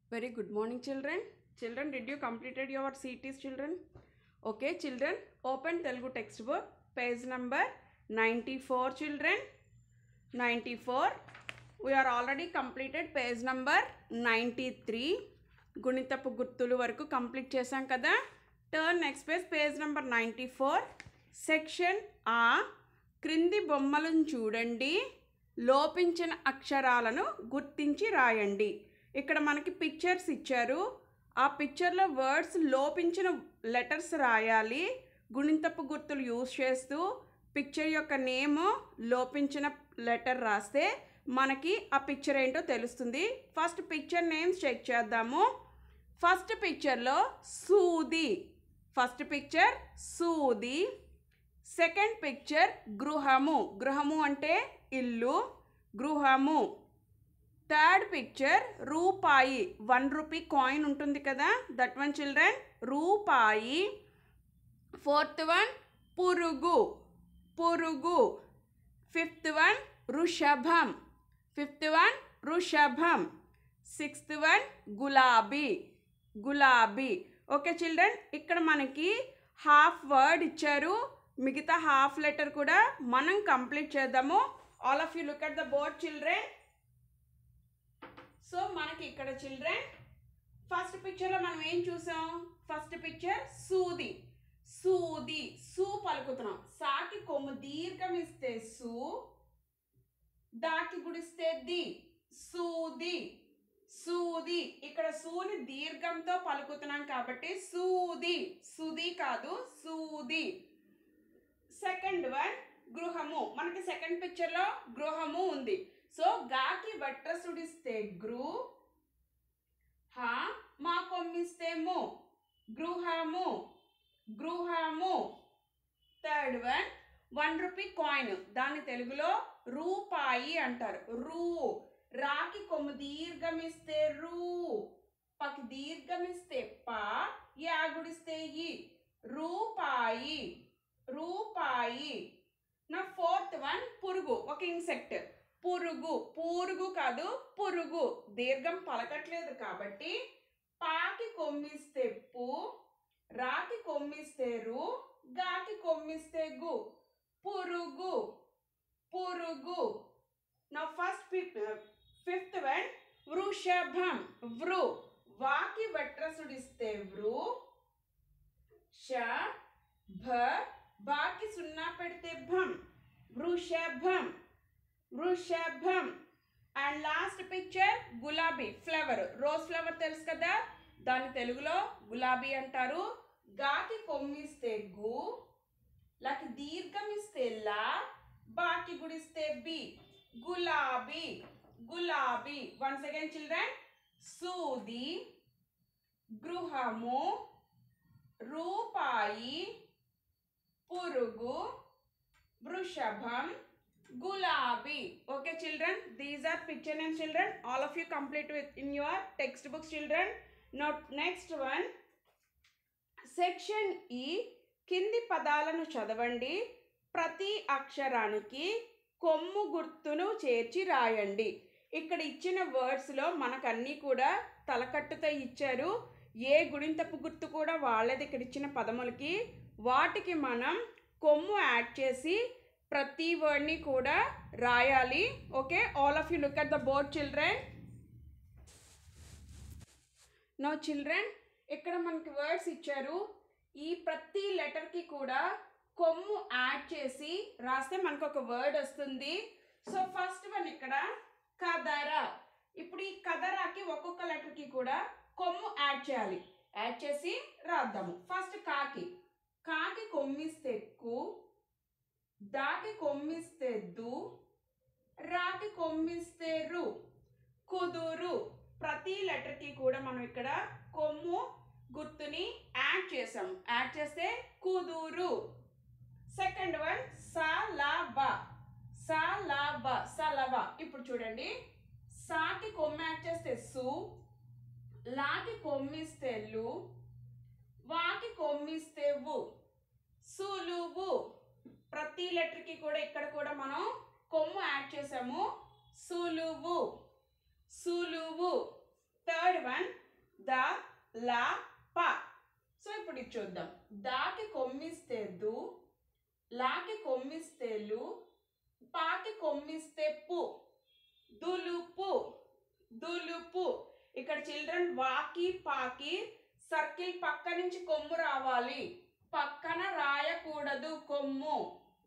Very good morning, children. Children, did you completed your CTs, children? Okay, children, open Telugu textbook, page number 94, children. 94. We are already completed page number 93. గుణితపు గుర్తులు వరకు complete చేశాం కదా turn next page page number ninety four section ఆ క్రింది బొమ్మలను చూడండి లోపించిన అక్షరాలను గుర్తించి రాయండి ఇక్కడ మనకి పిక్చర్స్ ఇచ్చారు ఆ పిక్చర్లో వర్డ్స్ లోపించిన లెటర్స్ రాయాలి గుణితపు గుర్తులు యూజ్ చేస్తూ పిక్చర్ యొక్క నేమ్ లోపించిన లెటర్ రాస్తే మనకి ఆ పిక్చర్ ఏంటో తెలుస్తుంది ఫస్ట్ పిక్చర్ నేమ్స్ చెక్ చేద్దాము ఫస్ట్ పిక్చర్లో సూది ఫస్ట్ పిక్చర్ సూది సెకండ్ పిక్చర్ గృహము గృహము అంటే ఇల్లు గృహము థర్డ్ పిక్చర్ రూపాయి వన్ రూపీ కాయిన్ ఉంటుంది కదా దట్ వన్ చిల్డ్రన్ రూపాయి ఫోర్త్ వన్ పురుగు పురుగు ఫిఫ్త్ వన్ వృషభం ఫిఫ్త్ వన్ వృషభం సిక్స్త్ వన్ గులాబీ గులాబీ ఓకే చిల్డ్రన్ ఇక్కడ మనకి హాఫ్ వర్డ్ ఇచ్చారు మిగతా హాఫ్ లెటర్ కూడా మనం కంప్లీట్ చేద్దాము all of you look at the board children so మనకి ఇక్కడ చిల్డ్రన్ ఫస్ట్ పిక్చర్లో మనం ఏం చూసాం ఫస్ట్ పిక్చర్ సూది సూది సూ పలుకుతున్నాం సాకి కొమ్ము దీర్ఘం ఇస్తే సు దాకి గుడిస్తే ది సూది సూది ఇక్కడ సూని దీర్ఘంతో పలుకుతున్నాం కాబట్టి సూది సుది కాదు సూది సెకండ్ వన్ గృహము మనకి సెకండ్ పిక్చర్లో గృహము ఉంది సో గాకి వట్రసుడిస్తే గృ హా మా కొమ్మిస్తే ము గృహము గృహము third one one rupee coin దాన్ని తెలుగులో రూపాయి అంటారు రూ రాకి కొమ్ము దీర్ఘమిస్తే రూ పకి దీర్ఘమిస్తే పా యాగుడిస్తే ఈ రూపాయి రూపాయి నా ఫోర్త్ వన్ పురుగు ఒక ఇన్సెక్ట్ పురుగు పురుగు కాదు పురుగు దీర్ఘం పలకట్లేదు కాబట్టి పాకి కొమ్మిస్తే పు రాకి కొమ్మిస్తే రు గాకి కొమ్మిస్తే గు పురుగు పురుగు నా ఫస్ట్ ఫిఫ్త్ వన్ వృషభం వృ వాకి వట్రసుడిస్తే వృ ష భ బాకి సున్నా పెడితే భం వృషభం వృషభం అండ్ లాస్ట్ పిక్చర్ గులాబీ ఫ్లవర్ రోజ్ ఫ్లవర్ తెలుసు కదా దాని తెలుగులో గులాబీ అంటారు గాకి కొమ్మిస్తే గు లకి దీర్ఘం ఇస్తే లా బాకి గుడిస్తే బి గులాబీ గులాబీ వన్స్ అగైన్ చిల్డ్రన్ సూది గృహము రూపాయి పురుగు వృషభం గులాబీ okay children these are picture name children all of you complete with in your text books children note next one section ఈ కింది పదాలను చదవండి ప్రతి అక్షరానికి కొమ్ము గుర్తును చేర్చి రాయండి ఇక్కడ ఇచ్చిన వర్డ్స్లో మనకన్నీ కూడా తలకట్టుతో ఇచ్చారు ఏ గుణింతపు గుర్తు కూడా వాళ్ళది ఇక్కడ ఇచ్చిన పదములకి వాటికి మనం కొమ్ము యాడ్ చేసి ప్రతి వర్డ్ని కూడా రాయాలి okay all of you look at the board children no children ఇక్కడ మనకి వర్డ్స్ ఇచ్చారు ఈ ప్రతి లెటర్కి కూడా కొమ్ము యాడ్ చేసి రాస్తే మనకు ఒక వర్డ్ వస్తుంది సో ఫస్ట్ వన్ ఇక్కడ కదర ఇప్పుడు ఈ కదరాకి ఒక్కొక్క లెటర్కి కూడా కొమ్ము యాడ్ చేయాలి యాడ్ చేసి రాద్దాము ఫస్ట్ కాకి కాకి కొమ్మిస్తే కు దాకి కొమ్మిస్తే దు రాకి కొమ్మిస్తే రు కుదురు ప్రతి లెటర్కి కూడా మనం ఇక్కడ కొమ్ము గుర్తుని యాడ్ చేసాం యాడ్ చేస్తే కుదురు సెకండ్ వన్ సలబ సలబ సలబ ఇప్పుడు చూడండి సాకి కొమ్ము యాడ్ చేస్తే సు లాకి కొమ్మిస్తే లు వాకి కొమ్మిస్తే వు సులువు ప్రతి లెటర్కి కూడా ఇక్కడ కూడా మనం కొమ్ము యాడ్ చేసాము సులువు సులువు థర్డ్ వన్ ద లా ప సో ఇప్పుడు ఇది చూద్దాం దాకి కొమ్మిస్తే దు లాకి కొమ్మిస్తే లు పాకి కొమ్మిస్తే పు దులుపు దులుపు ఇక్కడ చిల్డ్రన్ వాకి పాకి సర్కిల్ పక్క నుంచి కొమ్ము రావాలి పక్కన రాయకూడదు కొమ్ము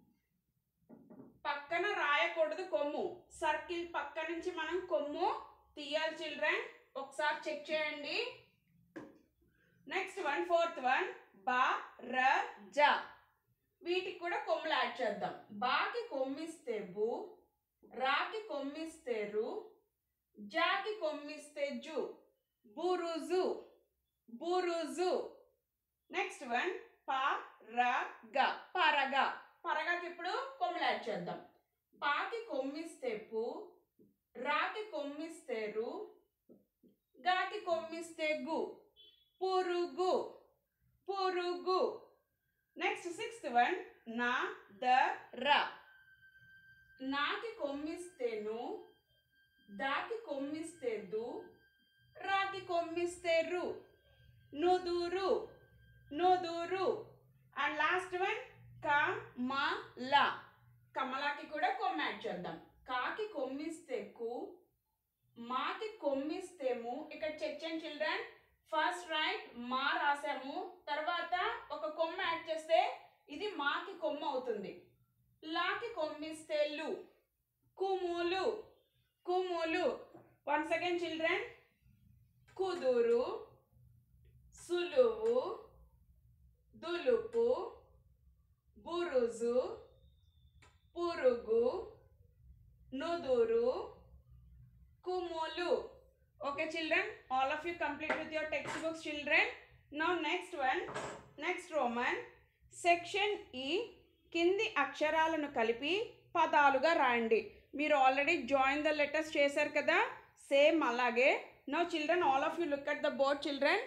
పక్కన రాయకూడదు కొమ్ము సర్కిల్ పక్క నుంచి మనం కొమ్ము తీయాలి చిల్డ్రన్ ఒకసారి చెక్ చేయండి నెక్స్ట్ వన్ ఫోర్త్ వన్ బా ర జ వీటికి కూడా కొమ్ములు యాడ్ చేద్దాం బాకి కొమ్మిస్తే బు రాకి కొమ్మిస్తే రు జాకి కొమ్మిస్తే జు బురుజు బురుజు నెక్స్ట్ వన్ ప ర గ పరగ పరగకి ఇప్పుడు కొమ్ములు యాడ్ చేద్దాం పాకి కొమ్మిస్తే పు రాకి కొమ్మిస్తే రు గాకి కొమ్మిస్తే గు పురుగు పురుగు నెక్స్ట్ సిక్స్త్ వన్ నా ద ర నాకి కొమ్మిస్తేను దాకి కొమ్మిస్తే దు రాకి కొమ్మిస్తే రు నుదురు నుదురు అండ్ లాస్ట్ వన్ క మ ల కమలాకి కూడా కొమ్మ యాడ్ చేద్దాం కాకి కొమ్మిస్తే కు మాకి కొమ్మిస్తేము ఇక్కడ చెక్ చేయండి చిల్డ్రన్ ఫస్ట్ రైట్ మా రాసాము తర్వాత ఒక కొమ్మ యాడ్ చేస్తే ఇది మాకి కొమ్మ అవుతుంది లాకి కొమ్మిస్తే లు కుములు కుములు వన్స్ అగైన్ చిల్డ్రన్ కుదురు సులువు దులుపు బురుజు పురుగు నుదురు కుములు okay children all of you complete with your textbooks children now next one next roman section e కింది అక్షరాలను కలిపి పదాలుగా రాయండి మీరు ఆల్రెడీ జాయిన్ ద లెటర్స్ చేశారు కదా సేమ్ అలాగే no children all of you look at the board children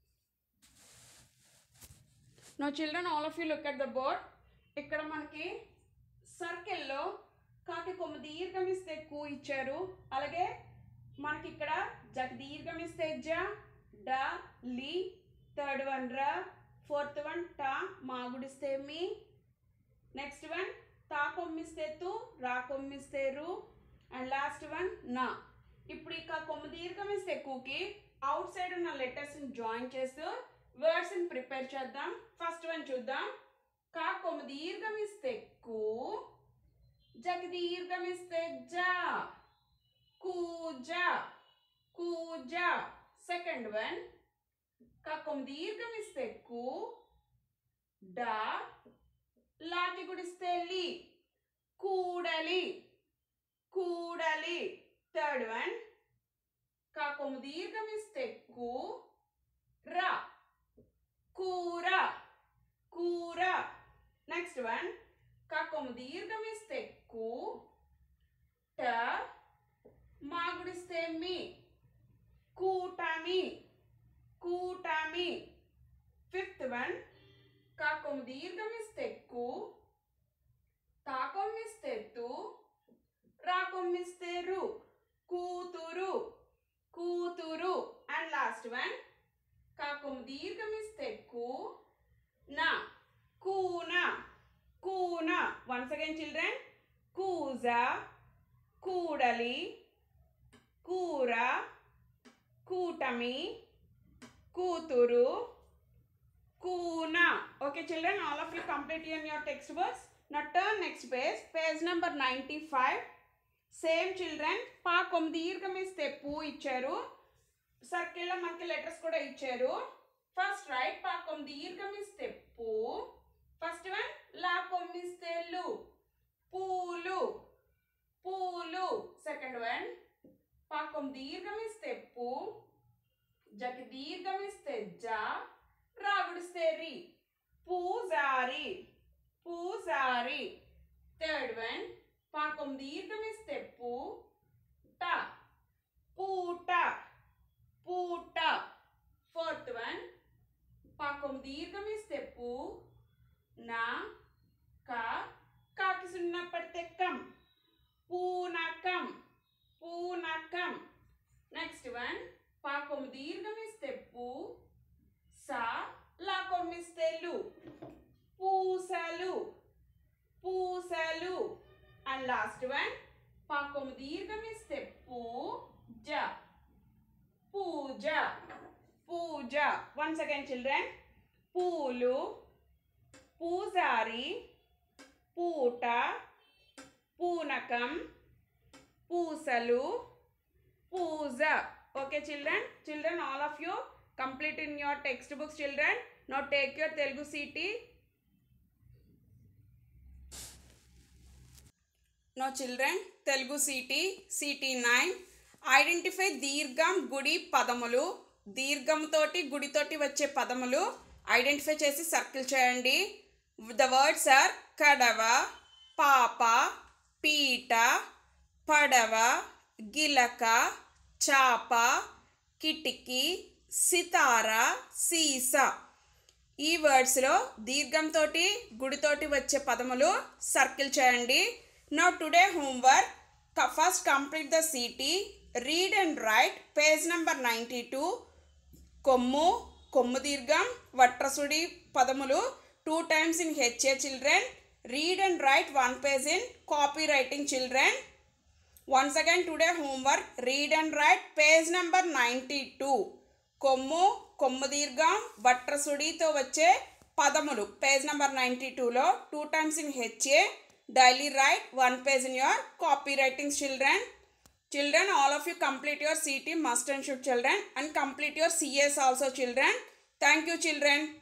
no children all of you look at the board ఇక్కడ మనకి సర్కిల్లో కాకి కొమ్మ దీర్ఘం ఇస్తే కు ఇచ్చారు అలాగే మనకి ఇక్కడ జగ దీర్ఘం ఇస్తే జ డ లి థర్డ్ వన్ ర ఫోర్త్ వన్ ట మాగుడిస్తే మీ నెక్స్ట్ వన్ తా కొమ్మిస్తే తు రా కొమ్మిస్తే రు అండ్ లాస్ట్ వన్ నా ఇప్పుడు ఇక కొమ్మ దీర్ఘం ఇస్తే కుకి అవుట్ సైడ్ ఉన్న లెటర్స్ని జాయిన్ చేస్తూ వర్డ్స్ని ప్రిపేర్ చేద్దాం ఫస్ట్ వన్ చూద్దాం కా కొమ్మ దీర్ఘం ఇస్తే కు జగ దీర్ఘం ఇస్తే జా కూజ కూజ సెకండ్ వన్ కక్కం దీర్ఘం ఇస్తే కు డ లాకి గుడిస్తే లి కూడలి కూడలి థర్డ్ వన్ కాకము దీర్ఘం ఇస్తే కు ర కూర కూర నెక్స్ట్ వన్ కాకము దీర్ఘం ఇస్తే కు ట మాగుడిస్తే మీ కూటమి కూటమి ఫిఫ్త్ వన్ కాకం దీర్ఘం ఇస్తే కు తాకం ఇస్తే తు రాకం ఇస్తే రు కూతురు కూతురు అండ్ లాస్ట్ వన్ కాకం దీర్ఘం ఇస్తే కు నా కూన కూన వన్స్ అగైన్ చిల్డ్రన్ కూజ కూడలి కూర కూటమి కూతురు కూన okay children all of you complete in your text books నా turn next page page number ninety five same children పా కొమ్మ దీర్ఘం ఇస్తే పూ ఇచ్చారు సర్కిల్లో మనకి లెటర్స్ కూడా ఇచ్చారు ఫస్ట్ రైట్ పా కొమ్మ దీర్ఘం ఇస్తే పూ ఫస్ట్ వన్ లా కొమ్మిస్తే లు పూలు పూలు సెకండ్ వన్ పాకం దీర్ఘం ఇస్తే పు జకి దీర్ఘం ఇస్తే జా రాగుడిస్తే రి పూజారి పూజారి థర్డ్ వన్ పాకం దీర్ఘం ఇస్తే పు ట పూట పూట ఫోర్త్ వన్ పాకం దీర్ఘం ఇస్తే పు నా క కాకి సున్నా పడితే కం పూనకం పూనకం నెక్స్ట్ వన్ పా కొమ్ము దీర్ఘం ఇస్తే పు సా లా కొమ్మిస్తే లు పూసలు పూసలు అండ్ లాస్ట్ వన్ పా కొమ్ము దీర్ఘం ఇస్తే పూ జ పూజ పూజ వన్స్ అగైన్ చిల్డ్రన్ పూలు పూజారి పూట పూనకం పూసలు పూజ okay children children all of you complete in your text books children no take your Telugu city no children Telugu city city nine identify దీర్ఘం గుడి పదములు దీర్ఘంతోటి గుడితోటి వచ్చే పదములు ఐడెంటిఫై చేసి సర్కిల్ చేయండి ద వర్డ్స్ ఆర్ కడవ పాప పీట పడవ గిలక చాప కిటికీ సితార సీస ఈ వర్డ్స్లో దీర్ఘంతో గుడితోటి వచ్చే పదములు సర్కిల్ చేయండి no today homework first complete the city read and write page number ninety two కొమ్ము కొమ్ము దీర్ఘం వట్రసుడి పదములు two times in HA children read and write one page in copy writing children once again today homework read and write page number ninety two కొమ్ము కొమ్ము దీర్ఘం వట్రసుడితో వచ్చే పదములు పేజ్ నెంబర్ నైంటీ టూలో two times in HA daily write one page in your copy writing children children all of you complete your ct must and should children and complete your cs also children thank you children